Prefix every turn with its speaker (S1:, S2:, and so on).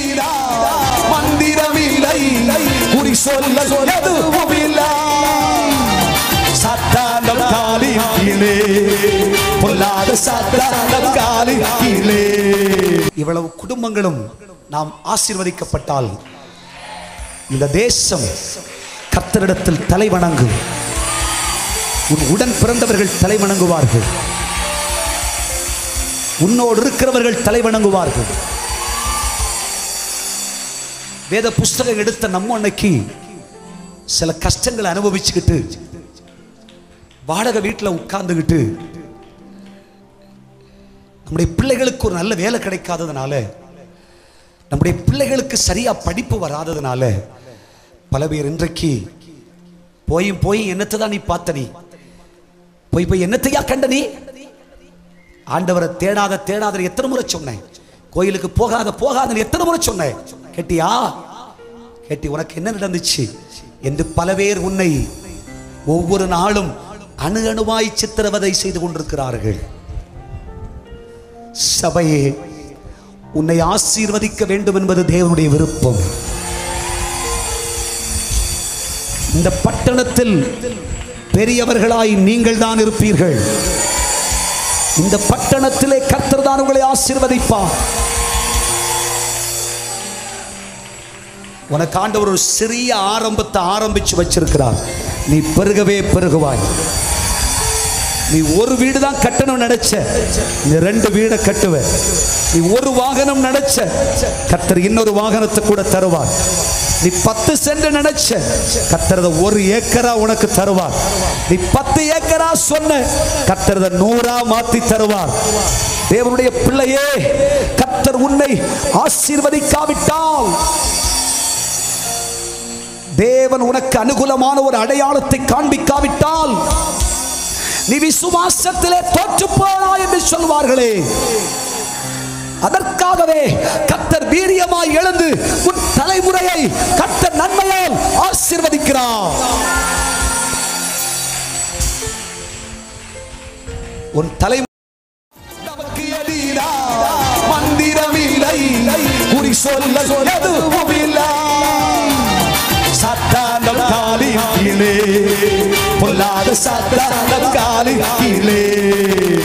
S1: எதிரா மந்திரமில்லை குறி சொல்ல எதுவும் இல்லை சத்தாண்டம் காலின் கீழே பொல்லாத சத்தாண்டம் காலின் கீழே இவ்வளவு குடும்பங்களும் நாம் ஆசீர்வதிக்கப்பட்டால் இந்த தேசம் கர்த்தரிடத்தில் தலை வணங்கும் உன் உடன் பிறந்தவர்கள் தலை வணங்குவார்கள் உன்னோடு இருக்கிறவர்கள் தலை வணங்குவார்கள் வேத புஸ்தகம் எடுத்த நம்ம அன்னைக்கு சில கஷ்டங்களை அனுபவிச்சுக்கிட்டு வாடகை வீட்டில் உட்கார்ந்துக்கிட்டு நம்முடைய பிள்ளைகளுக்கு ஒரு நல்ல வேலை கிடைக்காததுனால நம்முடைய பிள்ளைகளுக்கு சரியா படிப்பு வராததுனால பல பேர் இன்றைக்கு போயும் போய் என்னத்தை தான் நீ பார்த்த நீ போய் போய் என்னத்தையா கண்ட நீ ஆண்டவரை தேடாத தேடாத எத்தனை முறை சொன்னேன் கோயிலுக்கு போகாத போகாத எத்தனை முறை சொன்னேன் கேட்டியா கேட்டி உனக்கு என்ன நடந்துச்சு என்று பல பேர் உன்னை ஒவ்வொரு நாளும் அணு அணுவாய் சித்திரவதை செய்து கொண்டிருக்கிறார்கள் சபையே உன்னை ஆசீர்வதிக்க வேண்டும் என்பது தேவனுடைய விருப்பம் இந்த பட்டணத்தில் பெரியவர்களாய் நீங்கள் தான் இருப்பீர்கள் இந்த பட்டணத்திலே கர்த்தர் தான் உங்களை ஆசீர்வதிப்பார் உனக்கு ஆண்டவர் ஒரு சிறிய ஆரம்பத்தை ஆரம்பிச்சு வச்சிருக்கிறார் நீ பெருகவே பெருகுவாய் நீ ஒரு வீடு தான் கட்டணும் நினைச்ச நீ ரெண்டு வீடை கட்டுவ நீ ஒரு வாகனம் நினைச்ச கர்த்தர் இன்னொரு வாகனத்தை கூட தருவார் நீ பத்து சென்ட் நினைச்ச கர்த்தரத ஒரு ஏக்கரா உனக்கு தருவார் நீ பத்து ஏக்கரா சொன்ன கர்த்தரத நூறா மாத்தி தருவார் தேவனுடைய பிள்ளையே கர்த்தர் உன்னை ஆசீர்வதிக்காவிட்டால் தேவன் உனக்கு அனுகூலமான ஒரு அடையாளத்தை காண்பிக்காவிட்டால் நீ விசுவாசத்திலே தோற்று போனாய் என்று சொல்வார்களே அதற்காகவே கத்தர் வீரியமாய் எழுந்து உன் தலைமுறையை கத்தர் நன்மையால் ஆசீர்வதிக்கிறார் உன் தலை நமக்கு எதிரா மந்திரமில்லை குறி சொல்ல எதுவும் இல்லை சத்தாண்டம் காலின் கீழே பொல்லாத சத்தாண்டம் காலின் கீழே